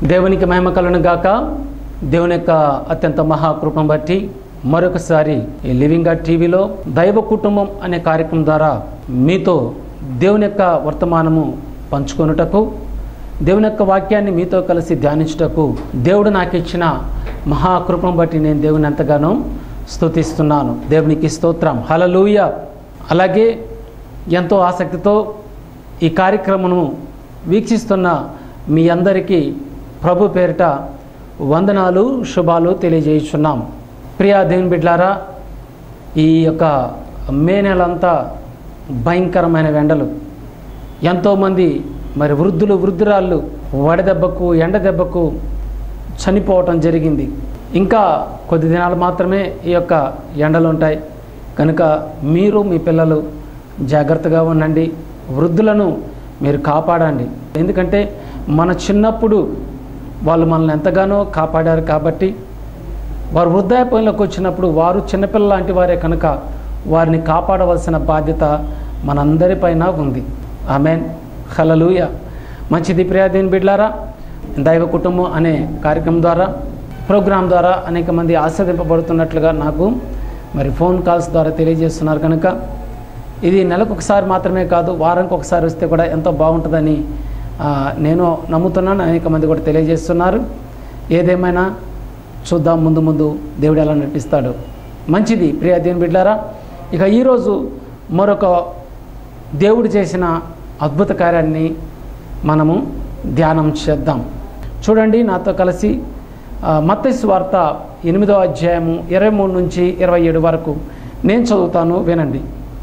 దేవునికి మహిమ కలను గాక దేవుని యొక్క అత్యంత మహాకృపను బట్టి మరొకసారి ఈ లివింగ్ గాడ్ టీవీలో దైవ కుటుంబం అనే కార్యక్రమం ద్వారా మీతో దేవుని యొక్క వర్తమానము పంచుకొనుటకు దేవుని యొక్క వాక్యాన్ని మీతో కలిసి ధ్యానించుటకు దేవుడు నాకు ఇచ్చిన మహాకృపను బట్టి నేను దేవుని ఎంతగానో స్తుతిస్తున్నాను దేవునికి స్తోత్రం హలలుయ అలాగే ఎంతో ఆసక్తితో ఈ కార్యక్రమను వీక్షిస్తున్న మీ అందరికీ ప్రభు పేరిట వందనాలు శుభాలు తెలియజేస్తున్నాం ప్రియా దేవుని బిడ్లారా ఈ యొక్క మే నెలంతా భయంకరమైన ఎండలు ఎంతోమంది మరి వృద్ధులు వృద్ధురాళ్ళు వడదెబ్బకు ఎండ దెబ్బకు చనిపోవటం జరిగింది ఇంకా కొద్ది దినాలు మాత్రమే ఈ యొక్క ఎండలు ఉంటాయి కనుక మీరు మీ పిల్లలు జాగ్రత్తగా ఉండండి వృద్ధులను మీరు కాపాడండి ఎందుకంటే మన చిన్నప్పుడు వాళ్ళు మనల్ని ఎంతగానో కాపాడారు కాబట్టి వారు వృద్ధాప్యంలోకి వచ్చినప్పుడు వారు చిన్నపిల్లల లాంటి వారే కనుక వారిని కాపాడవలసిన బాధ్యత మనందరిపైన ఉంది ఆమెన్ హలలుయ మంచిది ప్రియాదీన్ బిడ్లారా దైవ కుటుంబం అనే కార్యక్రమం ద్వారా ప్రోగ్రాం ద్వారా అనేక మంది ఆస్వాదింపబడుతున్నట్లుగా నాకు మరి ఫోన్ కాల్స్ ద్వారా తెలియజేస్తున్నారు కనుక ఇది నెలకు ఒకసారి మాత్రమే కాదు వారానికి ఒకసారి వస్తే కూడా ఎంతో బాగుంటుందని ఆ, నేను నమ్ముతున్నాను అనేక మంది కూడా తెలియజేస్తున్నారు ఏదేమైనా చూద్దాం ముందు ముందు దేవుడు ఎలా నడిపిస్తాడు మంచిది ప్రియా దేవుని బిడ్డారా ఇక ఈరోజు మరొక దేవుడు చేసిన అద్భుత కార్యాన్ని మనము ధ్యానం చేద్దాం చూడండి నాతో కలిసి మత్తయి వార్త ఎనిమిదో అధ్యాయము ఇరవై మూడు నుంచి ఇరవై ఏడు వరకు నేను చదువుతాను వినండి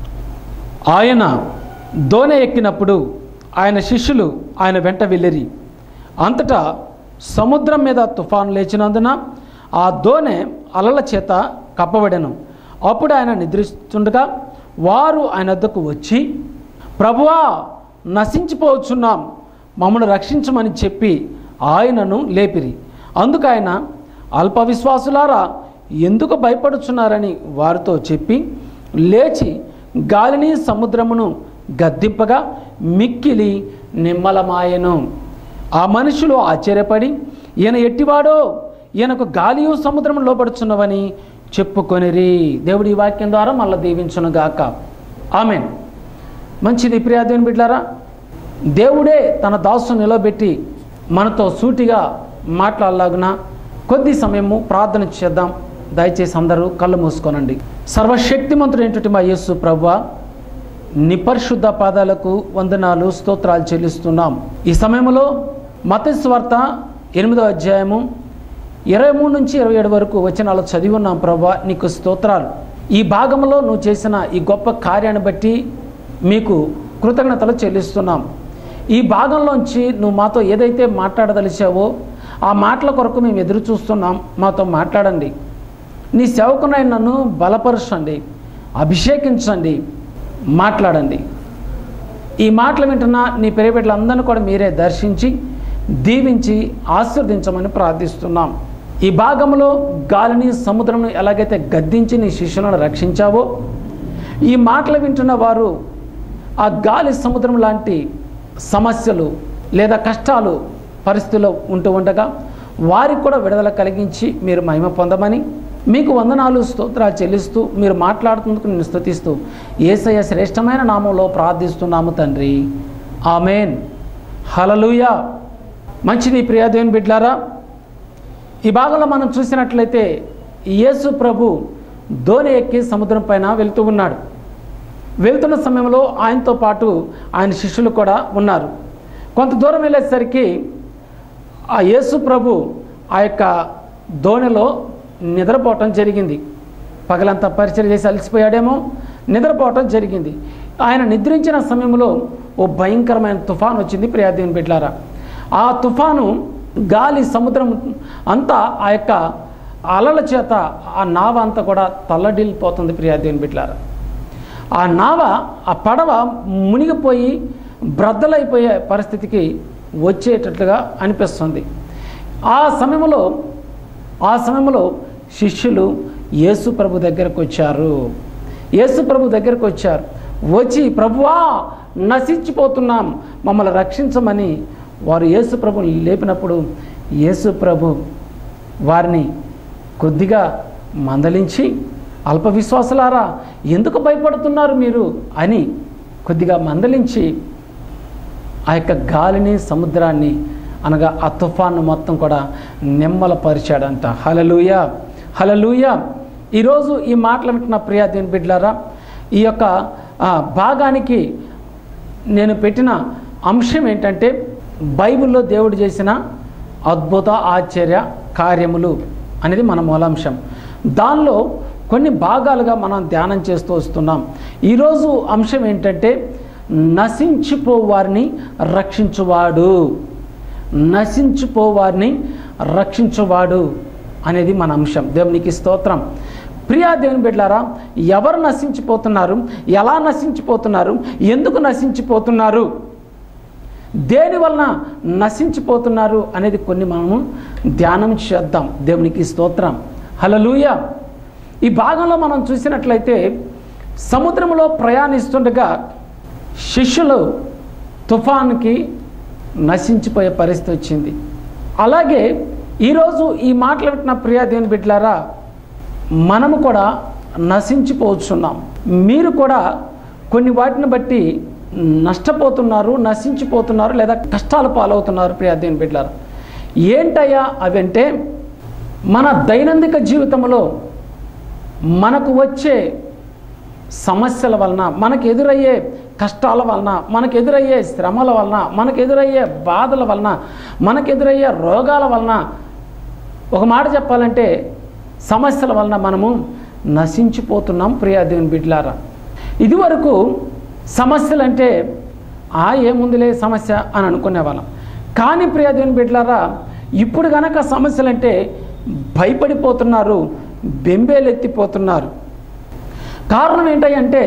ఆయన దోణె ఎక్కినప్పుడు ఆయన శిష్యులు ఆయన వెంట వెళ్ళిరి అంతటా సముద్రం మీద తుఫాను లేచినందున ఆ దోణె అలల చేత కప్పబడెను అప్పుడు ఆయన నిద్రిస్తుండగా వారు ఆయన వద్దకు వచ్చి ప్రభువా నశించిపోవచ్చున్నాం మమ్మల్ని రక్షించమని చెప్పి ఆయనను లేపిరి అందుకు ఆయన అల్ప విశ్వాసులారా ఎందుకు భయపడుచున్నారని వారితో చెప్పి లేచి గాలిని సముద్రమును గద్దింపగా మిక్కిలి నిమ్మలమాయను ఆ మనుషులు ఆశ్చర్యపడి ఈయన ఎట్టివాడో ఈయనకు గాలియు సముద్రం లోపడుచున్నవని చెప్పుకొనిరి దేవుడి ఈ వాక్యం ద్వారా మళ్ళీ దీవించునుగాక ఆమెన్ మంచిది ప్రియాదేవుని బిడ్డారా దేవుడే తన దాసు నిలబెట్టి మనతో సూటిగా మాట్లాడలాగున కొద్ది సమయము ప్రార్థన చేద్దాం దయచేసి అందరూ కళ్ళు మూసుకోనండి సర్వశక్తిమంతుడు ఏంటంటే మా యేసు ప్రభువా నీ పరిశుద్ధ పాదాలకు వందనాలు స్తోత్రాలు చెల్లిస్తున్నాం ఈ సమయంలో మతస్వార్త ఎనిమిదో అధ్యాయము ఇరవై మూడు నుంచి ఇరవై ఏడు వరకు వచనాలు చదివి ఉన్నాం ప్రభా నీకు స్తోత్రాలు ఈ భాగంలో నువ్వు చేసిన ఈ గొప్ప కార్యాన్ని బట్టి మీకు కృతజ్ఞతలు చెల్లిస్తున్నాం ఈ భాగంలోంచి నువ్వు మాతో ఏదైతే మాట్లాడదలిచావో ఆ మాటల కొరకు మేము ఎదురు చూస్తున్నాం మాతో మాట్లాడండి నీ సేవకునైన నన్ను బలపరచండి అభిషేకించండి మాట్లాడండి ఈ మాటలు వింటున్న నీ పెరిబిడ్డలందరినీ కూడా మీరే దర్శించి దీవించి ఆశీర్వదించమని ప్రార్థిస్తున్నాం ఈ భాగంలో గాలిని సముద్రంను ఎలాగైతే గద్దించి నీ శిష్యులను రక్షించావో ఈ మాటలు వింటున్న వారు ఆ గాలి సముద్రం లాంటి సమస్యలు లేదా కష్టాలు పరిస్థితుల్లో ఉంటూ ఉండగా వారికి కూడా విడుదల కలిగించి మీరు మహిమ పొందమని మీకు వందనాలు స్తోత్రాలు చెల్లిస్తూ మీరు మాట్లాడుతున్నందుకు నేను స్తుతిస్తూ ఏసయ్య శ్రేష్టమైన నామంలో ప్రార్థిస్తున్నాము తండ్రి ఆమెన్ హలలుయ మంచిది ప్రియాదేవుని బిడ్లారా ఈ భాగంలో మనం చూసినట్లయితే యేసు ప్రభు దోణి ఎక్కి సముద్రం పైన వెళ్తూ ఉన్నాడు వెళ్తున్న సమయంలో ఆయనతో పాటు ఆయన శిష్యులు కూడా ఉన్నారు కొంత దూరం వెళ్ళేసరికి ఆ యేసు ప్రభు ఆ యొక్క దోణిలో నిద్రపోవటం జరిగింది పగలంతా పరిచయం చేసి అలసిపోయాడేమో నిద్రపోవటం జరిగింది ఆయన నిద్రించిన సమయంలో ఓ భయంకరమైన తుఫాన్ వచ్చింది ప్రియాదేవిని బిడ్లారా ఆ తుఫాను గాలి సముద్రం అంతా ఆ యొక్క అలల చేత ఆ నావ అంతా కూడా తల్లడిల్లిపోతుంది ప్రియాదేవిని బిడ్లారా ఆ నావ ఆ పడవ మునిగిపోయి బ్రద్దలైపోయే పరిస్థితికి వచ్చేటట్లుగా అనిపిస్తుంది ఆ సమయంలో ఆ సమయంలో శిష్యులు యేసు ప్రభు దగ్గరకు వచ్చారు యేసు ప్రభు దగ్గరకు వచ్చారు వచ్చి ప్రభువా నశించిపోతున్నాం మమ్మల్ని రక్షించమని వారు యేసు ప్రభుని లేపినప్పుడు యేసు ప్రభు వారిని కొద్దిగా మందలించి అల్ప విశ్వాసులారా ఎందుకు భయపడుతున్నారు మీరు అని కొద్దిగా మందలించి ఆ యొక్క గాలిని సముద్రాన్ని అనగా ఆ తుఫాను మొత్తం కూడా నిమ్మలపరిచాడంట హలలుయ హలలుయ ఈరోజు ఈ మాటలు వింటున్న ప్రియా దేని బిడ్డలారా ఈ యొక్క ఆ, భాగానికి నేను పెట్టిన అంశం ఏంటంటే బైబిల్లో దేవుడు చేసిన అద్భుత ఆశ్చర్య కార్యములు అనేది మన మూలాంశం దానిలో కొన్ని భాగాలుగా మనం ధ్యానం చేస్తూ వస్తున్నాం ఈరోజు అంశం ఏంటంటే నశించిపోవారిని రక్షించువాడు నశించిపోవారిని రక్షించువాడు అనేది మన అంశం దేవునికి స్తోత్రం ప్రియా దేవుని బిడ్డారా ఎవరు నశించిపోతున్నారు ఎలా నశించిపోతున్నారు ఎందుకు నశించిపోతున్నారు దేని వలన నశించిపోతున్నారు అనేది కొన్ని మనము ధ్యానం చేద్దాం దేవునికి స్తోత్రం హలలుయ ఈ భాగంలో మనం చూసినట్లయితే సముద్రంలో ప్రయాణిస్తుండగా శిష్యులు తుఫాన్కి నశించిపోయే పరిస్థితి వచ్చింది అలాగే ఈరోజు ఈ మాటలు వింటున్న ప్రియా దేవుని బిడ్డలారా మనము కూడా నశించిపోతున్నాం మీరు కూడా కొన్ని వాటిని బట్టి నష్టపోతున్నారు నశించిపోతున్నారు లేదా కష్టాలు పాలవుతున్నారు ప్రియా దేవుని బిడ్డలారా ఏంటయ్యా అవంటే మన దైనందిక జీవితంలో మనకు వచ్చే సమస్యల వలన మనకు ఎదురయ్యే కష్టాల వలన మనకు ఎదురయ్యే శ్రమల వలన మనకు ఎదురయ్యే బాధల వలన మనకు ఎదురయ్యే రోగాల వలన ఒక మాట చెప్పాలంటే సమస్యల వలన మనము నశించిపోతున్నాం ప్రియా దేవుని బిడ్లారా ఇదివరకు సమస్యలు అంటే ఆ ఏముందిలే సమస్య అని అనుకునేవాళ్ళం కానీ ప్రియా దేవుని బిడ్లారా ఇప్పుడు గనక సమస్యలంటే భయపడిపోతున్నారు బెంబేలెత్తిపోతున్నారు కారణం ఏంటంటే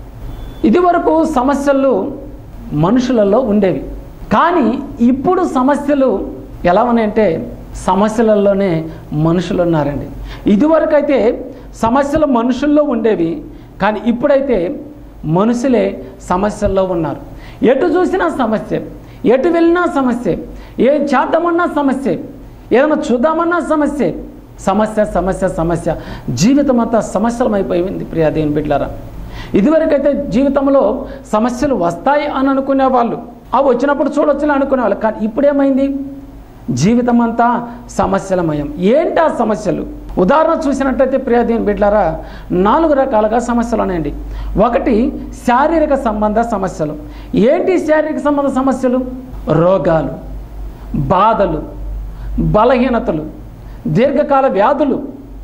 ఇదివరకు సమస్యలు మనుషులలో ఉండేవి కానీ ఇప్పుడు సమస్యలు ఎలా ఉన్నాయంటే సమస్యలలోనే మనుషులు ఉన్నారండి ఇదివరకు అయితే సమస్యలు మనుషుల్లో ఉండేవి కానీ ఇప్పుడైతే మనుషులే సమస్యల్లో ఉన్నారు ఎటు చూసినా సమస్య ఎటు వెళ్ళినా సమస్య ఏం చేద్దామన్నా సమస్య ఏదైనా చూద్దామన్నా సమస్య సమస్య సమస్య సమస్య జీవితం అంతా సమస్యలమైపోయింది ప్రియా దేవుని బిడ్డలారా ఇదివరకైతే జీవితంలో సమస్యలు వస్తాయి అని అనుకునే వాళ్ళు అవి వచ్చినప్పుడు చూడొచ్చులే అనుకునేవాళ్ళు కానీ ఇప్పుడేమైంది జీవితం అంతా సమస్యలమయం ఏంటి ఆ సమస్యలు ఉదాహరణ చూసినట్టయితే ప్రియదీన్ బిడ్లారా నాలుగు రకాలుగా సమస్యలు ఉన్నాయండి ఒకటి శారీరక సంబంధ సమస్యలు ఏంటి శారీరక సంబంధ సమస్యలు రోగాలు బాధలు బలహీనతలు దీర్ఘకాల వ్యాధులు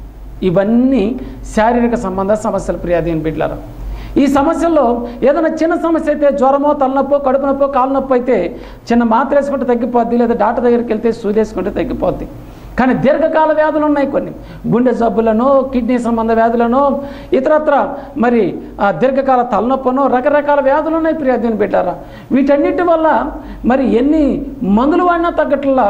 ఇవన్నీ శారీరక సంబంధ సమస్యలు ప్రియాదీన్ బిడ్లారా ఈ సమస్యల్లో ఏదైనా చిన్న సమస్య అయితే జ్వరమో తలనొప్పో కడుపు నొప్పో కాలు నొప్పి అయితే చిన్న మాత్ర వేసుకుంటే తగ్గిపోద్ది లేదా డాక్టర్ దగ్గరికి వెళ్తే సూది వేసుకుంటే తగ్గిపోద్ది కానీ దీర్ఘకాల వ్యాధులు ఉన్నాయి కొన్ని గుండె జబ్బులను కిడ్నీ సంబంధ వ్యాధులను ఇతరత్ర మరి ఆ దీర్ఘకాల తలనొప్పనో రకరకాల వ్యాధులు ఉన్నాయి ప్రియాదీని పెట్టారా వీటన్నిటి వల్ల మరి ఎన్ని మందులు వాడినా తగ్గట్లా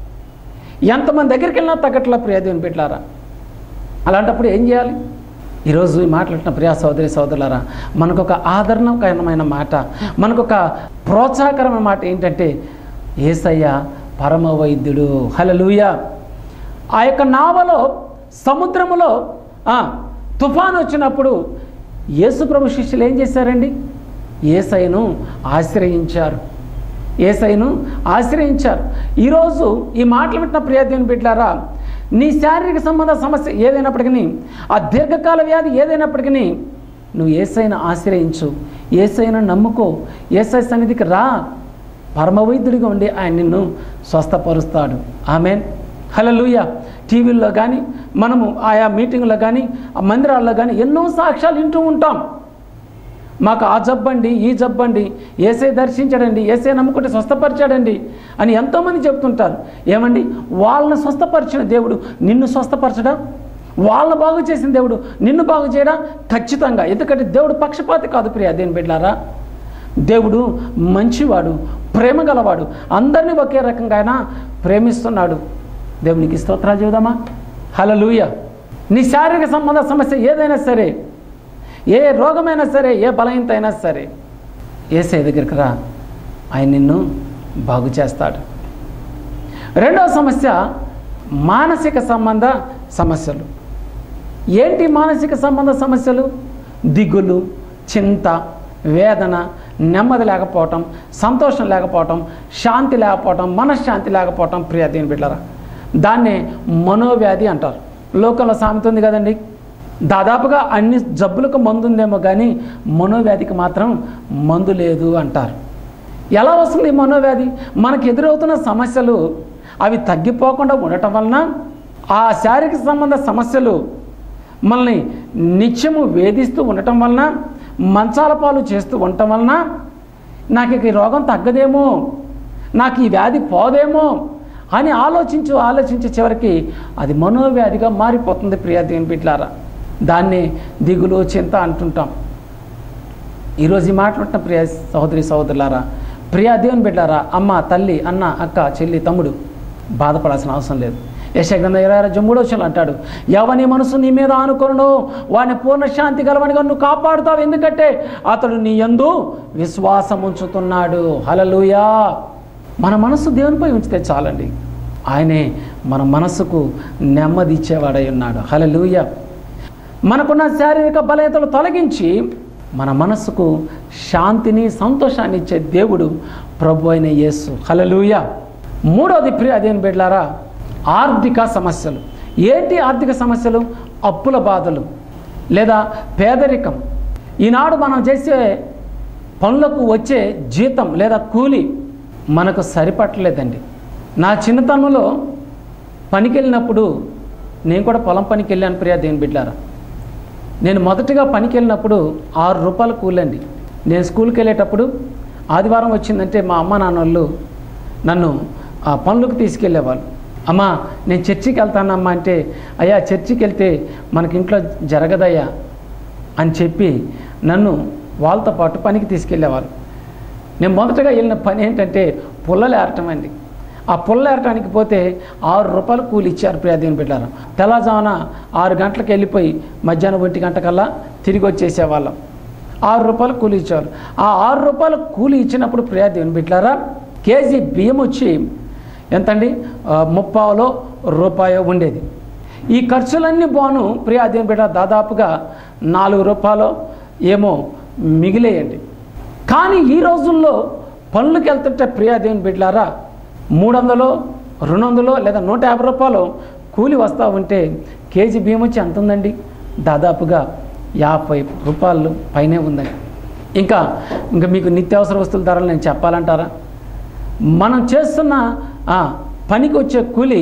ఎంతమంది దగ్గరికి వెళ్ళినా తగ్గట్లా ప్రియాదేవిని పెట్టారా అలాంటప్పుడు ఏం చేయాలి ఈరోజు ఈ మాట్లాడిన ప్రియా సోదరి సోదరులారా మనకు ఒక ఆదరణకరమైన మాట మనకు ఒక ప్రోత్సాహకరమైన మాట ఏంటంటే ఏసయ్య పరమ వైద్యుడు హలలుయ ఆ యొక్క నావలో సముద్రములో ఆ, తుఫాను వచ్చినప్పుడు యేసుప్రభు శిష్యులు ఏం చేశారండి ఏసైను ఆశ్రయించారు ఏసైను ఆశ్రయించారు ఈరోజు ఈ మాటలు వింటున్న ప్రియదేవుని బిడ్డారా నీ శారీరక సంబంధ సమస్య ఏదైనప్పటికీ ఆ దీర్ఘకాల వ్యాధి ఏదైనప్పటికీ నువ్వు ఏసైనా ఆశ్రయించు ఏసైనా నమ్ముకో ఏసై సన్నిధికి రా పరమవైద్యుడిగా ఉండి ఆయన నిన్ను స్వస్థపరుస్తాడు ఆమెన్ హలలుయ టీవీల్లో కానీ మనము ఆయా మీటింగ్లో కానీ ఆ మందిరాల్లో కానీ ఎన్నో సాక్ష్యాలు వింటూ ఉంటాం మాకు ఆ జబ్బండి ఈ జబ్బండి ఏసే దర్శించాడండి ఏసే నమ్ముకుంటే స్వస్థపరిచాడండి అని ఎంతోమంది చెప్తుంటారు ఏమండి వాళ్ళని స్వస్థపరిచిన దేవుడు నిన్ను స్వస్థపరచడా వాళ్ళని బాగు చేసిన దేవుడు నిన్ను బాగు చేయడా ఖచ్చితంగా ఎందుకంటే దేవుడు పక్షపాతి కాదు ప్రియ దేని బిడ్డారా దేవుడు మంచివాడు ప్రేమ గలవాడు అందరినీ ఒకే రకంగా ఆయన ప్రేమిస్తున్నాడు దేవునికి స్తోత్రాలు చెబుదామా హలలుయ నీ శారీరక సంబంధ సమస్య ఏదైనా సరే ఏ రోగమైనా సరే ఏ బలహీనత అయినా సరే ఏసై దగ్గరికి రా ఆయన నిన్ను బాగు చేస్తాడు రెండవ సమస్య మానసిక సంబంధ సమస్యలు ఏంటి మానసిక సంబంధ సమస్యలు దిగులు చింత వేదన నెమ్మది లేకపోవటం సంతోషం లేకపోవటం శాంతి లేకపోవటం మనశ్శాంతి లేకపోవటం ప్రియ దీని బిడ్డరా దాన్నే మనోవ్యాధి అంటారు లోకంలో సామెత ఉంది కదండి దాదాపుగా అన్ని జబ్బులకు మందు ఉందేమో కానీ మనోవ్యాధికి మాత్రం మందు లేదు అంటారు ఎలా వస్తుంది ఈ మనోవ్యాధి మనకు ఎదురవుతున్న సమస్యలు అవి తగ్గిపోకుండా ఉండటం వలన ఆ శారీరక సంబంధ సమస్యలు మనల్ని నిత్యము వేధిస్తూ ఉండటం వలన మంచాల పాలు చేస్తూ ఉండటం వలన నాకు ఇక ఈ రోగం తగ్గదేమో నాకు ఈ వ్యాధి పోదేమో అని ఆలోచించు ఆలోచించే చివరికి అది మనోవ్యాధిగా మారిపోతుంది ప్రియా దేవుని బిడ్లారా దాన్ని దిగులు చింత అంటుంటాం ఈరోజు ఈ మాట్లాడుతున్న ప్రియ సహోదరి సహోదరులారా ప్రియా దేవుని బిడ్డారా అమ్మ తల్లి అన్న అక్క చెల్లి తమ్ముడు బాధపడాల్సిన అవసరం లేదు యశగ్రంథ ఇరవై ఆరు జమ్ముడోచలు అంటాడు ఎవని మనసు నీ మీద ఆనుకొను వాని పూర్ణ శాంతి గలవనిగా నువ్వు కాపాడుతావు ఎందుకంటే అతడు నీ యందు విశ్వాసం ఉంచుతున్నాడు హలలుయా మన మనసు దేవునిపై ఉంచితే చాలండి ఆయనే మన మనసుకు నెమ్మది ఇచ్చేవాడై ఉన్నాడు హలలుయ మనకున్న శారీరక బలహీనతలు తొలగించి మన మనసుకు శాంతిని సంతోషాన్ని ఇచ్చే దేవుడు ప్రభు అయిన యేసు హలలుయ మూడోది ప్రియ అదేం బిడ్లారా ఆర్థిక సమస్యలు ఏంటి ఆర్థిక సమస్యలు అప్పుల బాధలు లేదా పేదరికం ఈనాడు మనం చేసే పనులకు వచ్చే జీతం లేదా కూలి మనకు సరిపట్టలేదండి నా చిన్నతనంలో పనికి వెళ్ళినప్పుడు నేను కూడా పొలం పనికి వెళ్ళాను ప్రియా దేని బిడ్డారా నేను మొదటగా పనికి వెళ్ళినప్పుడు ఆరు రూపాయలు కూలండి నేను స్కూల్కి వెళ్ళేటప్పుడు ఆదివారం వచ్చిందంటే మా అమ్మ నాన్న వాళ్ళు నన్ను ఆ పనులకు తీసుకెళ్ళేవాళ్ళు అమ్మా నేను చర్చికి వెళ్తానమ్మా అంటే అయ్యా చర్చికి వెళ్తే మనకి ఇంట్లో జరగదయ్యా అని చెప్పి నన్ను వాళ్ళతో పాటు పనికి తీసుకెళ్ళేవాళ్ళు నేను మొదటగా వెళ్ళిన పని ఏంటంటే పుల్లలు ఏరటం అండి ఆ పుల్ల ఏరటానికి పోతే ఆరు రూపాయలు కూలి ఇచ్చారు ప్రియాదేవిని బిడ్డారు తెల్లజామున ఆరు గంటలకు వెళ్ళిపోయి మధ్యాహ్నం ఒంటి గంటకల్లా తిరిగి వచ్చేసేవాళ్ళం ఆరు రూపాయలు కూలి ఇచ్చేవారు ఆ ఆరు రూపాయలు కూలి ఇచ్చినప్పుడు ప్రియాదేవిని బిడ్డారా కేజీ బియ్యం వచ్చి ఎంతండి ఆ, ముప్పావులో రూపాయో ఉండేది ఈ ఖర్చులన్నీ బాను ప్రియాదేవిని బిడ్డ దాదాపుగా నాలుగు రూపాయలు ఏమో మిగిలేయండి కానీ ఈ రోజుల్లో పనులకు వెళ్తుంటే ప్రియాదేవిని బిడ్లారా మూడు వందలు రెండు వందలు లేదా నూట యాభై రూపాయలు కూలి వస్తూ ఉంటే కేజీ బియ్యం వచ్చి ఎంత ఉందండి దాదాపుగా యాభై రూపాయలు పైనే ఉందండి ఇంకా ఇంకా మీకు నిత్యావసర వస్తువుల ధరలు నేను చెప్పాలంటారా మనం చేస్తున్న ఆ, పనికి వచ్చే కూలి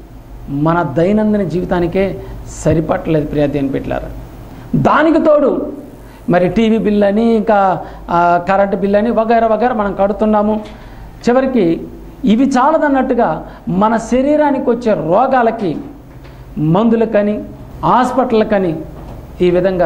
మన దైనందిన జీవితానికే సరిపట్టలేదు ప్రియాదేవిని పెట్టారా దానికి తోడు మరి టీవీ బిల్ అని ఇంకా ఆ, కరెంటు బిల్ అని వగైరా వగైరా మనం కడుతున్నాము చివరికి ఇవి చాలదన్నట్టుగా మన శరీరానికి వచ్చే రోగాలకి మందులకని హాస్పిటల్కని ఈ విధంగా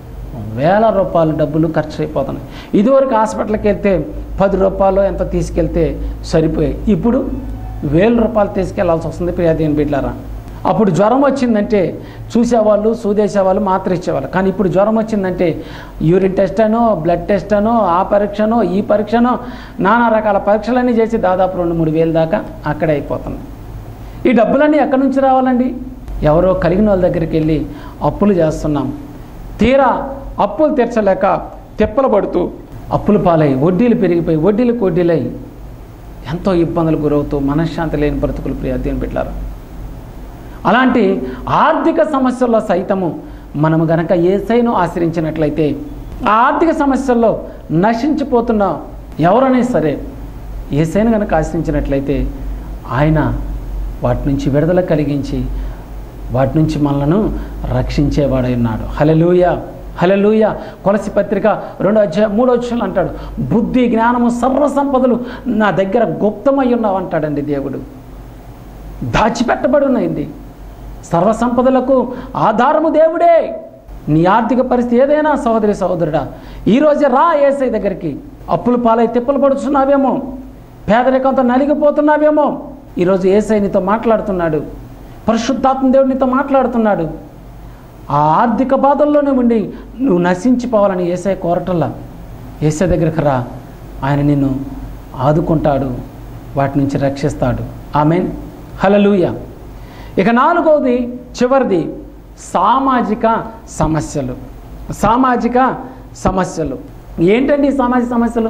వేల రూపాయలు డబ్బులు ఖర్చు అయిపోతున్నాయి ఇదివరకు హాస్పిటల్కి వెళ్తే పది రూపాయలు ఎంత తీసుకెళ్తే సరిపోయాయి ఇప్పుడు వేల రూపాయలు తీసుకెళ్లాల్సి వస్తుంది ప్రియాదేని బిడ్డారా అప్పుడు జ్వరం వచ్చిందంటే చూసేవాళ్ళు సూదేసేవాళ్ళు మాత్ర ఇచ్చేవాళ్ళు కానీ ఇప్పుడు జ్వరం వచ్చిందంటే యూరిన్ టెస్ట్ అనో బ్లడ్ టెస్ట్ అనో ఆ పరీక్షనో ఈ పరీక్షనో నానా రకాల పరీక్షలన్నీ చేసి దాదాపు రెండు మూడు వేలు దాకా అక్కడే అయిపోతుంది ఈ డబ్బులన్నీ ఎక్కడి నుంచి రావాలండి ఎవరో కలిగిన వాళ్ళ దగ్గరికి వెళ్ళి అప్పులు చేస్తున్నాం తీరా అప్పులు తీర్చలేక తిప్పలు పడుతూ అప్పులు పాలై వడ్డీలు పెరిగిపోయి వడ్డీలకు వడ్డీలై ఎంతో ఇబ్బందులు గురవుతూ మనశ్శాంతి లేని బ్రతుకులు ప్రియాధ్యం పెట్టారు అలాంటి ఆర్థిక సమస్యల్లో సైతము మనము గనక ఏసైను ఆశ్రయించినట్లయితే ఆ ఆర్థిక సమస్యల్లో నశించిపోతున్న ఎవరైనా సరే ఏసైను గనక ఆశ్రయించినట్లయితే ఆయన వాటి నుంచి విడుదల కలిగించి వాటి నుంచి మనలను రక్షించేవాడై ఉన్నాడు హలలుయ హలలుయ కొలసి పత్రిక రెండో అధ్యాయం మూడో అధ్యాయులు అంటాడు బుద్ధి జ్ఞానము సర్వ సంపదలు నా దగ్గర గుప్తమై ఉన్నావు అంటాడండి దేవుడు దాచిపెట్టబడి ఉన్నాయండి సర్వ సంపదలకు ఆధారము దేవుడే నీ ఆర్థిక పరిస్థితి ఏదైనా సహోదరి సహోదరుడా ఈరోజే రా ఏసై దగ్గరికి అప్పులు పాలై తిప్పలు పడుతున్నావేమో పేదరికంతో నలిగిపోతున్నావేమో ఈరోజు ఏసై నీతో మాట్లాడుతున్నాడు పరిశుద్ధాత్మ దేవుడు నీతో మాట్లాడుతున్నాడు ఆ ఆర్థిక బాధల్లోనే ఉండి నువ్వు నశించిపోవాలని ఏసై కోరటల్లా ఏసై దగ్గరికి రా ఆయన నిన్ను ఆదుకుంటాడు వాటి నుంచి రక్షిస్తాడు ఆమెన్ హలలుయ ఇక నాలుగవది చివరిది సామాజిక సమస్యలు సామాజిక సమస్యలు ఏంటండి ఈ సామాజిక సమస్యలు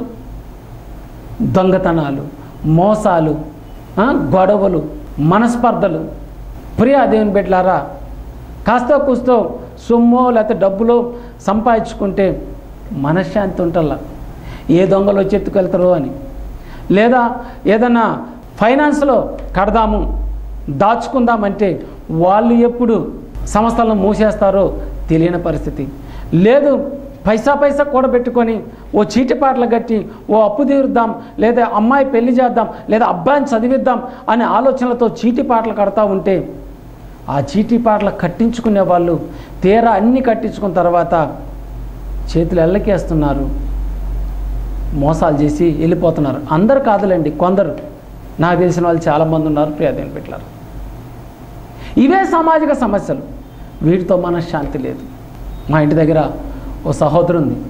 దొంగతనాలు మోసాలు ఆ, గొడవలు మనస్పర్ధలు ప్రియా దేవుని బిడ్డలారా కాస్త కూస్తో సొమ్మో లేకపోతే డబ్బులో సంపాదించుకుంటే మనశ్శాంతి ఉంటల్లా ఏ దొంగలు వచ్చి ఎత్తుకెళ్తారో అని లేదా ఏదన్నా ఫైనాన్స్లో కడదాము దాచుకుందామంటే వాళ్ళు ఎప్పుడు సంస్థలను మూసేస్తారో తెలియని పరిస్థితి లేదు పైసా పైసా కూడబెట్టుకొని ఓ చీటిపాటలు కట్టి ఓ అప్పు తీరుద్దాం లేదా అమ్మాయి పెళ్లి చేద్దాం లేదా అబ్బాయిని చదివిద్దాం అనే ఆలోచనలతో చీటిపాటలు కడతా ఉంటే ఆ చీటిపాటలు కట్టించుకునే వాళ్ళు తీరా అన్నీ కట్టించుకున్న తర్వాత చేతులు ఎల్లకేస్తున్నారు మోసాలు చేసి వెళ్ళిపోతున్నారు అందరు కాదులేండి కొందరు నాకు తెలిసిన వాళ్ళు చాలామంది ఉన్నారు ప్రియాదేవుని పెట్టారు ఇవే సామాజిక సమస్యలు వీటితో మనశ్శాంతి లేదు మా ఇంటి దగ్గర ఓ సహోదరు ఉంది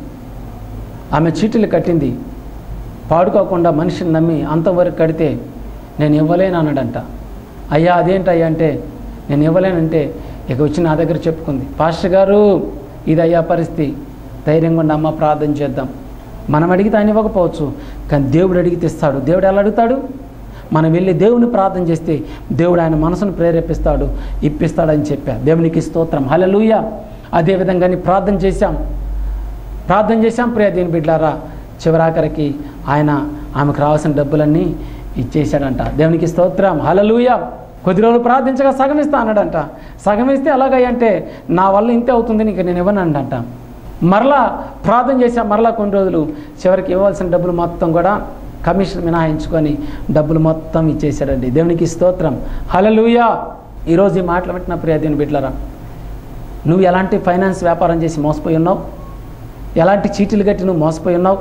ఆమె చీటీలు కట్టింది పాడుకోకుండా మనిషిని నమ్మి అంతవరకు కడితే నేను ఇవ్వలేను అన్నాడంట అయ్యా అదేంటి అయ్యా అంటే నేను ఇవ్వలేనంటే ఇక వచ్చి నా దగ్గర చెప్పుకుంది పాస్టర్ గారు ఇది అయ్యా పరిస్థితి ధైర్యంగా ఉండి అమ్మ ప్రార్థన చేద్దాం మనం అడిగితే ఆయన ఇవ్వకపోవచ్చు కానీ దేవుడు అడిగితే ఇస్తాడు దేవుడు ఎలా అడుగుతాడు మనం వెళ్ళి దేవుని ప్రార్థన చేస్తే దేవుడు ఆయన మనసును ప్రేరేపిస్తాడు ఇప్పిస్తాడని చెప్పా దేవునికి స్తోత్రం హలలుయ అదేవిధంగా నీ ప్రార్థన చేశాం ప్రార్థన చేశాం ప్రియ దీని బిడ్డారా చివరాఖరికి ఆయన ఆమెకు రావాల్సిన డబ్బులన్నీ ఇచ్చేశాడంట దేవునికి స్తోత్రం హలలుయ కొద్ది రోజులు ప్రార్థించగా సగం ఇస్తా అన్నాడంట సగం ఇస్తే ఎలాగయ్యంటే నా వల్ల ఇంతే అవుతుంది నీకు నేను ఇవ్వనంట మరలా ప్రార్థన చేశా మరలా కొన్ని రోజులు చివరికి ఇవ్వాల్సిన డబ్బులు మొత్తం కూడా కమిషన్ మినహాయించుకొని డబ్బులు మొత్తం ఇచ్చేశాడండి దేవునికి స్తోత్రం హలలుయ ఈరోజు ఈ మాటలు పెట్టిన ప్రియ దీని బిడ్డలరా నువ్వు ఎలాంటి ఫైనాన్స్ వ్యాపారం చేసి మోసపోయి ఉన్నావు ఎలాంటి చీటీలు కట్టి నువ్వు మోసపోయి ఉన్నావు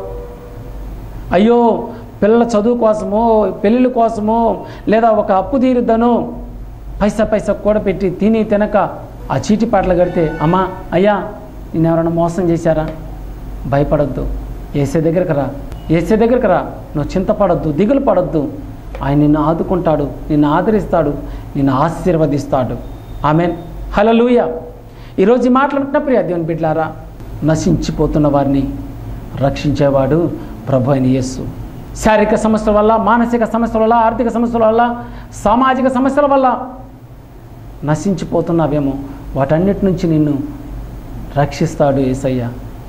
అయ్యో పిల్లల చదువు కోసమో పెళ్ళిళ్ళ కోసమో లేదా ఒక అప్పు తీరుద్దనో పైసా పైసా కూడా పెట్టి తిని తినక ఆ చీటి పాటలు కడితే అమ్మా అయ్యా నేను ఎవరైనా మోసం చేశారా భయపడొద్దు ఏసే దగ్గరకు రా ఏసే దగ్గరకు రా నువ్వు చింతపడొద్దు దిగులు పడొద్దు ఆయన నిన్ను ఆదుకుంటాడు నిన్ను ఆదరిస్తాడు నిన్ను ఆశీర్వదిస్తాడు ఆమెన్ హలలుయ ఈరోజు ఈ మాట్లాడుతున్న ప్రియ దేవుని బిడ్లారా నశించిపోతున్న వారిని రక్షించేవాడు ప్రభు అయిన యేసు శారీరక సమస్యల వల్ల మానసిక సమస్యల వల్ల ఆర్థిక సమస్యల వల్ల సామాజిక సమస్యల వల్ల నశించిపోతున్నావేమో వాటన్నిటి నుంచి నిన్ను రక్షిస్తాడు ఏసయ్య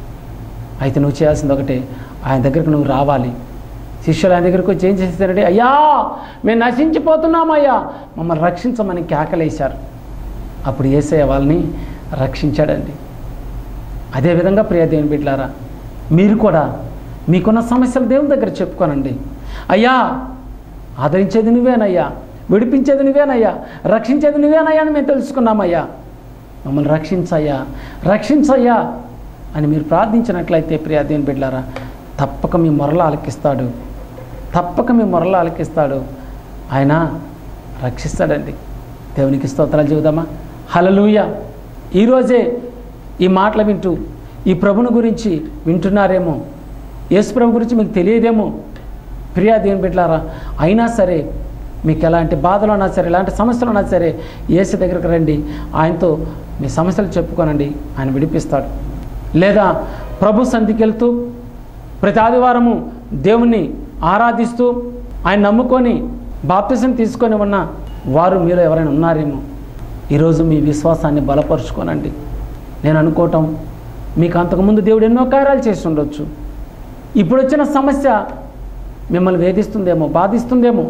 అయితే నువ్వు చేయాల్సింది ఒకటే ఆయన దగ్గరకు నువ్వు రావాలి శిష్యులు ఆయన దగ్గరకు వచ్చి ఏం చేస్తారంటే అయ్యా మేము నశించిపోతున్నామయ్యా మమ్మల్ని రక్షించమని కేకలేశారు అప్పుడు ఏసయ్య వాళ్ళని రక్షించాడండి అదేవిధంగా ప్రియ దేవుని బిడ్డలారా మీరు కూడా మీకున్న సమస్యలు దేవుని దగ్గర చెప్పుకోనండి అయ్యా ఆదరించేది నువ్వేనయ్యా విడిపించేది నువ్వేనయ్యా రక్షించేది నువ్వేనయ్యా అని మేము తెలుసుకున్నామయ్యా మమ్మల్ని రక్షించయ్యా రక్షించయ్యా అని మీరు ప్రార్థించినట్లయితే ప్రియా దేవుని బిడ్డలారా తప్పక మీ మొరలు ఆలకిస్తాడు తప్పక మీ మొరలు ఆలకిస్తాడు ఆయన రక్షిస్తాడండి దేవునికి స్తోత్రాలు చెబుదామా హలలుయ ఈరోజే ఈ మాటలు వింటూ ఈ ప్రభుని గురించి వింటున్నారేమో యేసు ప్రభు గురించి మీకు తెలియదేమో ప్రియా దేవుని బిడ్డలారా అయినా సరే మీకు ఎలాంటి బాధలు ఉన్నా సరే ఎలాంటి సమస్యలు ఉన్నా సరే యేసు దగ్గరకు రండి ఆయనతో మీ సమస్యలు చెప్పుకోనండి ఆయన విడిపిస్తాడు లేదా ప్రభు సంధికి వెళ్తూ ప్రతి ఆదివారము దేవుణ్ణి ఆరాధిస్తూ ఆయన నమ్ముకొని బాప్తిజం తీసుకొని ఉన్న వారు మీలో ఎవరైనా ఉన్నారేమో ఈరోజు మీ విశ్వాసాన్ని బలపరుచుకోనండి నేను అనుకోవటం మీకు అంతకుముందు దేవుడు ఎన్నో కార్యాలు చేసి ఉండొచ్చు ఇప్పుడు వచ్చిన సమస్య మిమ్మల్ని వేధిస్తుందేమో బాధిస్తుందేమో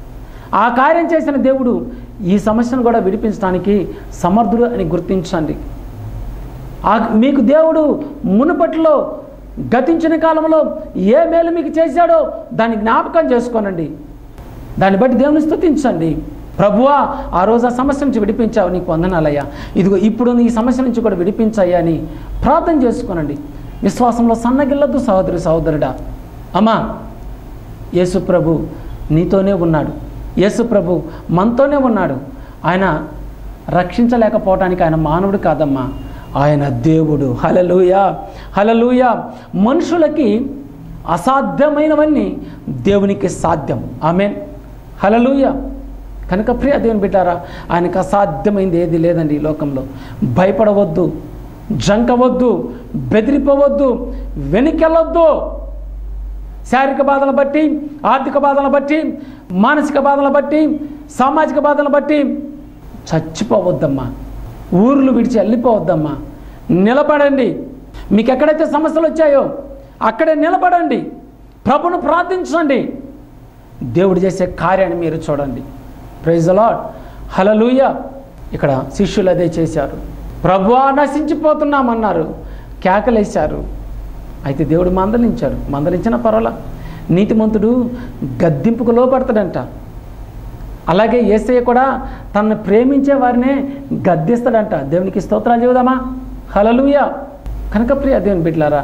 ఆ కార్యం చేసిన దేవుడు ఈ సమస్యను కూడా విడిపించడానికి సమర్థుడు అని గుర్తించండి ఆ మీకు దేవుడు మునుపట్లో గతించిన కాలంలో ఏ మేలు మీకు చేశాడో దాన్ని జ్ఞాపకం చేసుకోనండి దాన్ని బట్టి దేవుని స్తుతించండి ప్రభువా ఆ రోజు ఆ సమస్య నుంచి విడిపించావు నీకు వందనాలయ్యా ఇదిగో ఇప్పుడు ఈ సమస్య నుంచి కూడా విడిపించాయ్యా అని ప్రార్థన చేసుకోనండి విశ్వాసంలో సన్నగిల్లద్దు సహోదరి సహోదరుడా అమ్మా యేసు ప్రభు నీతోనే ఉన్నాడు యేసు ప్రభు మనతోనే ఉన్నాడు ఆయన రక్షించలేకపోవటానికి ఆయన మానవుడు కాదమ్మా ఆయన దేవుడు హలలుయ హలలుయ మనుషులకి అసాధ్యమైనవన్నీ దేవునికి సాధ్యం ఆమెన్ హలలుయ కనుక ప్రియ దేవుని బిడ్డారా ఆయనకు అసాధ్యమైంది ఏది లేదండి ఈ లోకంలో భయపడవద్దు జంకవద్దు బెదిరిపోవద్దు వెనుకెళ్ళొద్దు శారీరక బాధలను బట్టి ఆర్థిక బాధలను బట్టి మానసిక బాధలను బట్టి సామాజిక బాధలను బట్టి చచ్చిపోవద్దమ్మా ఊర్లు విడిచి వెళ్ళిపోవద్దమ్మా నిలబడండి మీకు ఎక్కడైతే సమస్యలు వచ్చాయో అక్కడే నిలబడండి ప్రభును ప్రార్థించండి దేవుడు చేసే కార్యాన్ని మీరు చూడండి ప్రైజ్ లాడ్ హలలుయ ఇక్కడ శిష్యులు అదే చేశారు ప్రభువా నశించిపోతున్నామన్నారు కేకలేశారు అయితే దేవుడు మందలించాడు మందలించిన పర్వాలా నీతిమంతుడు గద్దింపుకు లోపడతాడంట అలాగే ఏసయ్య కూడా తనను ప్రేమించే వారినే గద్దిస్తాడంట దేవునికి స్తోత్రాలు చెబుదామా హలలుయ కనుక ప్రియ దేవుని బిడ్లారా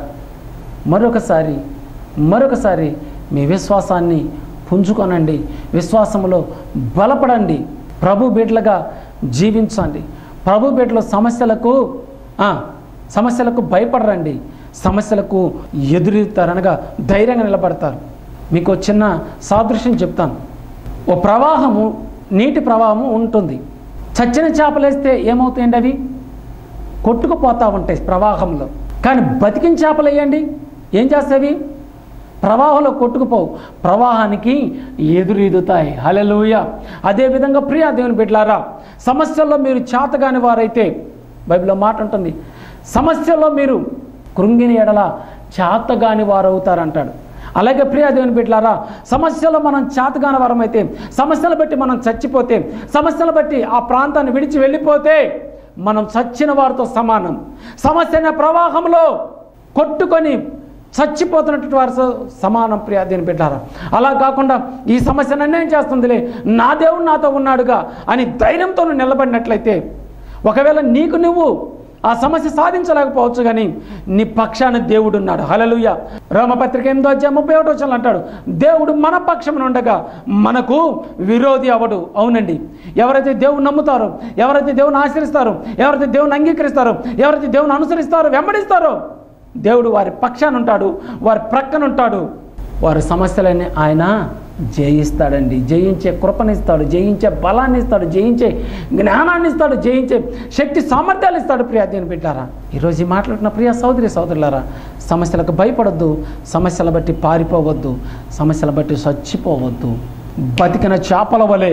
మరొకసారి మరొకసారి మీ విశ్వాసాన్ని పుంజుకొనండి విశ్వాసంలో బలపడండి ప్రభు బిడ్డలుగా జీవించండి ప్రభు బిడ్డల సమస్యలకు ఆ, సమస్యలకు భయపడరండి సమస్యలకు ఎదురుతారనగా ధైర్యంగా నిలబడతారు మీకు ఒక చిన్న సాదృశ్యం చెప్తాను ఓ ప్రవాహము నీటి ప్రవాహము ఉంటుంది చచ్చిన చేపలేస్తే ఏమవుతాయండి అవి కొట్టుకుపోతూ ఉంటాయి ప్రవాహంలో కానీ బతికిన చేపలు వేయండి ఏం చేస్తాయి ప్రవాహంలో కొట్టుకుపోవు ప్రవాహానికి ఎదురీదుతాయి హలెలూయ అదేవిధంగా ప్రియా దేవుని బిడ్డలారా సమస్యల్లో మీరు చేతగాని వారైతే బైబిల్లో మాట ఉంటుంది సమస్యల్లో మీరు కృంగిని ఎడల చేతగాని వారు అవుతారంటాడు అలాగే ప్రియా దేవుని బిడ్డలారా సమస్యలో మనం చేతగాని వారం అయితే సమస్యలు బట్టి మనం చచ్చిపోతే సమస్యలు బట్టి ఆ ప్రాంతాన్ని విడిచి వెళ్ళిపోతే మనం చచ్చిన వారితో సమానం సమస్య అనే ప్రవాహంలో కొట్టుకొని చచ్చిపోతున్నటువంటి వారితో సమానం ప్రియా దీని బిడ్డారా అలా కాకుండా ఈ సమస్య నన్నేం చేస్తుందిలే నా దేవుడు నాతో ఉన్నాడుగా అని ధైర్యంతో నువ్వు నిలబడినట్లయితే ఒకవేళ నీకు నువ్వు ఆ సమస్య సాధించలేకపోవచ్చు కానీ నీ పక్షాన దేవుడు ఉన్నాడు హలలుయ రోమపత్రిక ఎనిమిదో అధ్యాయం ముప్పై ఒకటో వచనంలో అంటాడు దేవుడు మన పక్షమున ఉండగా మనకు విరోధి అవడు అవునండి ఎవరైతే దేవుని నమ్ముతారో ఎవరైతే దేవుని ఆశ్రయిస్తారో ఎవరైతే దేవుని అంగీకరిస్తారో ఎవరైతే దేవుని అనుసరిస్తారో వెంబడిస్తారో దేవుడు వారి పక్షాన ఉంటాడు వారి ప్రక్కన ఉంటాడు వారి సమస్యలన్నీ ఆయన జయిస్తాడండి జయించే కృపనిస్తాడు జయించే బలాన్ని ఇస్తాడు జయించే జ్ఞానాన్ని ఇస్తాడు జయించే శక్తి సామర్థ్యాలు ఇస్తాడు ప్రియా దేని బిడ్డారా ఈరోజు ఈ మాట్లాడుతున్న ప్రియ సోదరి సోదరులారా సమస్యలకు భయపడొద్దు సమస్యల బట్టి పారిపోవద్దు సమస్యల బట్టి చచ్చిపోవద్దు బతికిన చేపల వలె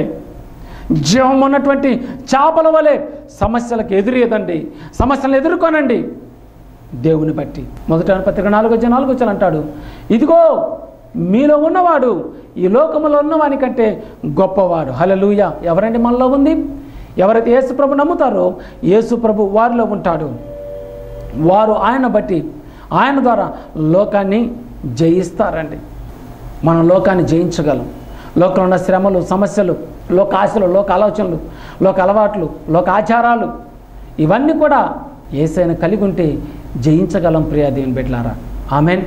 జీవం ఉన్నటువంటి చేపల వలె సమస్యలకు ఎదురేదండి సమస్యలను ఎదుర్కొనండి దేవుని బట్టి మొదట పత్రిక నాలుగు వచ్చి నాలుగు వచ్చి అంటాడు ఇదిగో మీలో ఉన్నవాడు ఈ లోకములో ఉన్నవాని కంటే గొప్పవాడు హలలుయ ఎవరండి మనలో ఉంది ఎవరైతే యేసు ప్రభు నమ్ముతారో యేసు ప్రభు వారిలో ఉంటాడు వారు ఆయన బట్టి ఆయన ద్వారా లోకాన్ని జయిస్తారండి మనం లోకాన్ని జయించగలం లోకంలో ఉన్న శ్రమలు సమస్యలు లోక ఆశలు లోక ఆలోచనలు లోక అలవాట్లు లోక ఆచారాలు ఇవన్నీ కూడా ఏసైన కలిగి ఉంటే జయించగలం ప్రియా దేవుని బిడ్డలారా ఆమెన్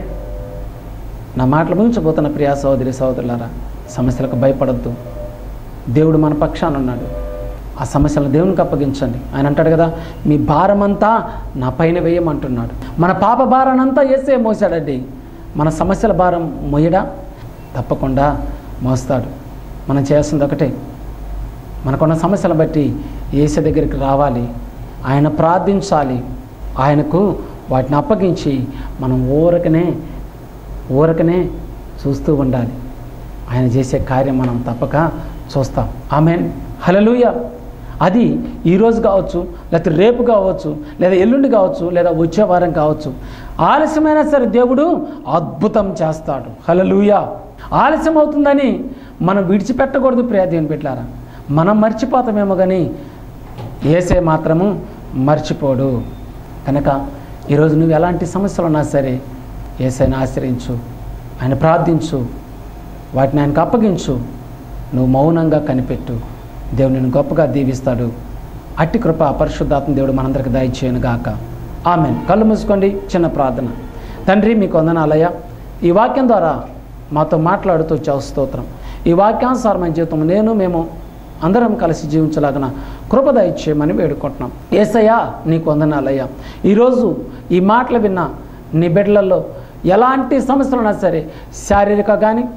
నా మాటలు ముగించబోతున్న ప్రియా సహోదరి సహోదరులారా సమస్యలకు భయపడద్దు దేవుడు మన పక్షాన ఉన్నాడు ఆ సమస్యలను దేవునికి అప్పగించండి ఆయన అంటాడు కదా మీ భారమంతా నా పైన వేయమంటున్నాడు మన పాప భారానంతా ఏసే మోసాడండి మన సమస్యల భారం మొయ్యడా తప్పకుండా మోస్తాడు మనం చేయాల్సింది ఒకటే మనకున్న సమస్యలను బట్టి ఏసే దగ్గరికి రావాలి ఆయన ప్రార్థించాలి ఆయనకు వాటిని అప్పగించి మనం ఊరకనే ఊరకనే చూస్తూ ఉండాలి ఆయన చేసే కార్యం మనం తప్పక చూస్తాం ఆమెన్ హలలుయ అది ఈరోజు కావచ్చు లేకపోతే రేపు కావచ్చు లేదా ఎల్లుండి కావచ్చు లేదా వచ్చే వారం కావచ్చు ఆలస్యమైనా సరే దేవుడు అద్భుతం చేస్తాడు హలలుయ ఆలస్యం అవుతుందని మనం విడిచిపెట్టకూడదు ప్రియా దేవుని పెట్టారా మనం మర్చిపోతామేమో కానీ ఏసే మాత్రము మర్చిపోడు కనుక ఈరోజు నువ్వు ఎలాంటి సమస్యలు ఉన్నా సరే ఏసైని ఆశ్రయించు ఆయన ప్రార్థించు వాటిని ఆయనకు అప్పగించు నువ్వు మౌనంగా కనిపెట్టు దేవుడు నిన్ను గొప్పగా దీవిస్తాడు అట్టి కృప పరిశుద్ధాత్మ దేవుడు మనందరికి దయచేయను గాక ఆమెన్ కళ్ళు మూసుకోండి చిన్న ప్రార్థన తండ్రి మీకు వందనాలయ ఈ వాక్యం ద్వారా మాతో మాట్లాడుతూ చావు స్తోత్రం ఈ వాక్యానుసారమైన జీవితం నేను మేము అందరం కలిసి జీవించలాగన కృప దయచేయమని వేడుకుంటున్నాం ఏసయ్యా నీకు వందనాలయ్యా ఈరోజు ఈ మాటలు విన్న నీ బిడ్డలలో ఎలాంటి సమస్యలు ఉన్నా సరే శారీరక కానీ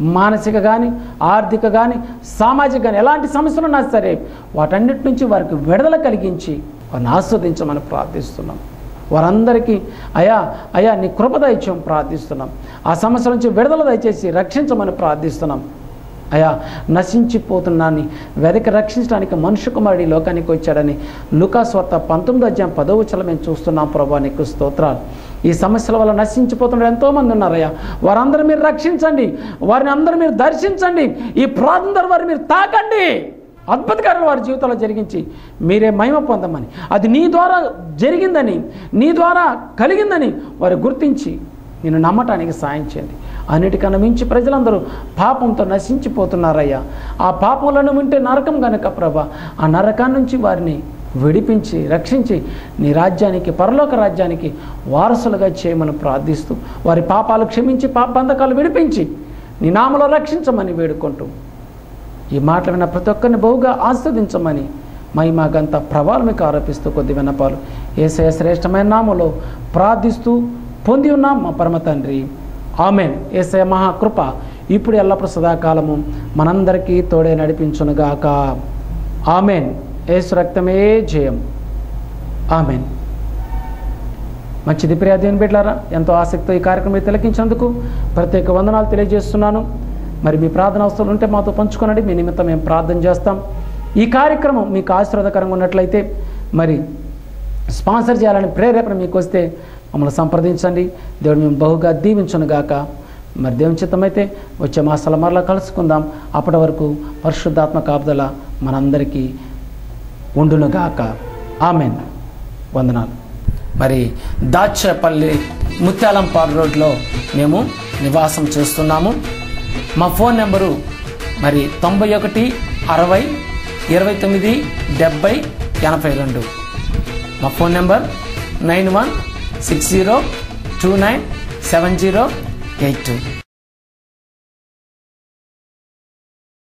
మానసిక కానీ ఆర్థిక కానీ సామాజిక కానీ ఎలాంటి సమస్యలు ఉన్నా సరే వాటన్నిటి నుంచి వారికి విడుదల కలిగించి వారిని ఆస్వాదించమని ప్రార్థిస్తున్నాం వారందరికీ అయా అయా నీ కృప దయచేయం ప్రార్థిస్తున్నాం ఆ సమస్య నుంచి విడుదల దయచేసి రక్షించమని ప్రార్థిస్తున్నాం అయా నశించిపోతున్నాన్ని వెదకి రక్షించడానికి మనుష్య కుమారుడు ఈ లోకానికి వచ్చాడని లుకాస్వార్త పంతొమ్మిది అధ్యాయం పదవుచల మేము చూస్తున్నాం ప్రభా నీకు స్తోత్రాలు ఈ సమస్యల వల్ల నశించిపోతున్న ఎంతోమంది ఉన్నారయ్యా వారందరూ మీరు రక్షించండి వారిని అందరూ మీరు దర్శించండి ఈ ప్రార్థన ద్వారా వారిని మీరు తాకండి అద్భుతకరమైన వారి జీవితంలో జరిగించి మీరే మహిమ పొందమని అది నీ ద్వారా జరిగిందని నీ ద్వారా కలిగిందని వారు గుర్తించి నేను నమ్మటానికి సాయం చేయండి అన్నిటికన్నా మించి ప్రజలందరూ పాపంతో నశించిపోతున్నారయ్యా ఆ పాపంలను వింటే నరకం గనక ప్రభ ఆ నరకం నుంచి వారిని విడిపించి రక్షించి నీ రాజ్యానికి పరలోక రాజ్యానికి వారసులుగా చేయమని ప్రార్థిస్తూ వారి పాపాలు క్షమించి పాప బంధకాలు విడిపించి నీ నామలో రక్షించమని వేడుకుంటూ ఈ మాటలు విన్న ప్రతి ఒక్కరిని బహుగా ఆస్వాదించమని మహిమాగంత ప్రభావం మీకు ఆరోపిస్తూ కొద్ది విన్నపాలు ఏసయ శ్రేష్టమైన నామలో ప్రార్థిస్తూ పొంది ఉన్నాం మా పరమ తండ్రి ఆమెన్ ఏసయ మహాకృప ఇప్పుడు ఎల్లప్పుడు సదాకాలము మనందరికీ తోడే నడిపించునుగాక ఆమెన్ ఏసు రక్తమే జయం ఆమెన్ మంచిది ప్రియా దేవుని బిడ్డారా ఎంతో ఆసక్తితో ఈ కార్యక్రమం తిలకించినందుకు ప్రత్యేక వందనాలు తెలియజేస్తున్నాను మరి మీ ప్రార్థన అవసరాలు ఉంటే మాతో పంచుకోనండి మీ నిమిత్తం మేము ప్రార్థన చేస్తాం ఈ కార్యక్రమం మీకు ఆశీర్వాదకరంగా ఉన్నట్లయితే మరి స్పాన్సర్ చేయాలని ప్రేరేపణ మీకు వస్తే మమ్మల్ని సంప్రదించండి దేవుడు మేము బహుగా దీవించునుగాక మరి దేవుని చిత్తమైతే వచ్చే మాసాల మరలా కలుసుకుందాం అప్పటి వరకు పరిశుద్ధాత్మ కాపుదల మనందరికీ ఉండునుగాక ఆమెన్ వందనాలు మరి దాచేపల్లి ముత్యాలంపాడు రోడ్లో మేము నివాసం చేస్తున్నాము మా ఫోన్ నెంబరు మరి తొంభై ఒకటి అరవై ఇరవై తొమ్మిది డెబ్బై ఎనభై రెండు మా phone number nine one six zero two nine seven zero eight two